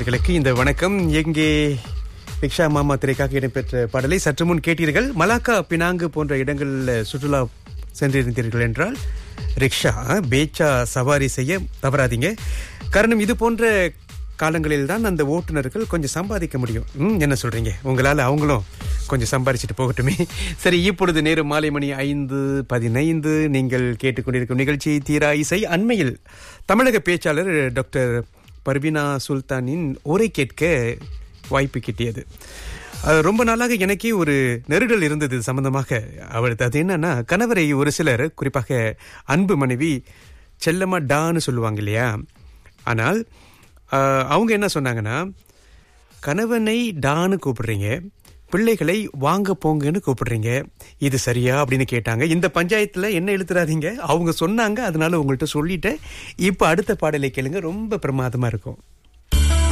நேர்களுக்கு இந்த வணக்கம் எங்கே ரிக்ஷா மாமா திரைக்காக இடம்பெற்ற பாடலை சற்று முன் கேட்டீர்கள் மலாக்கா பினாங்கு போன்ற இடங்களில் சுற்றுலா சென்றிருந்தீர்கள் என்றால் ரிக்ஷா பேச்சா சவாரி செய்ய தவறாதீங்க காரணம் இது போன்ற காலங்களில் தான் அந்த ஓட்டுநர்கள் கொஞ்சம் சம்பாதிக்க முடியும் ம், என்ன சொல்றீங்க உங்களால அவங்களும் கொஞ்சம் சம்பாதிச்சுட்டு போகட்டுமே சரி இப்பொழுது நேரம் மாலை மணி ஐந்து பதினைந்து நீங்கள் கேட்டுக்கொண்டிருக்கும் நிகழ்ச்சி தீரா இசை அண்மையில் தமிழக பேச்சாளர் டாக்டர் பர்வீனா சுல்தானின் உரை கேட்க வாய்ப்பு கிட்டியது அது ரொம்ப நாளாக எனக்கே ஒரு நெருடல் இருந்தது இது சம்பந்தமாக அவள் அது என்னன்னா கணவரை ஒரு சிலர் குறிப்பாக அன்பு மனைவி செல்லமா டான்னு சொல்லுவாங்க இல்லையா ஆனால் ஆஹ், அவங்க என்ன சொன்னாங்கன்னா கணவனை டான்னு கூப்பிடுறீங்க பிள்ளைகளை வாங்க போங்கன்னு கூப்பிடுறீங்க இது சரியா அப்படின்னு கேட்டாங்க இந்த பஞ்சாயத்துல என்ன எழுத்துறாதீங்க அவங்க சொன்னாங்க அதனால உங்கள்கிட்ட சொல்லிட்டேன் இப்ப அடுத்த பாடலை கேளுங்க ரொம்ப பிரமாதமா இருக்கும்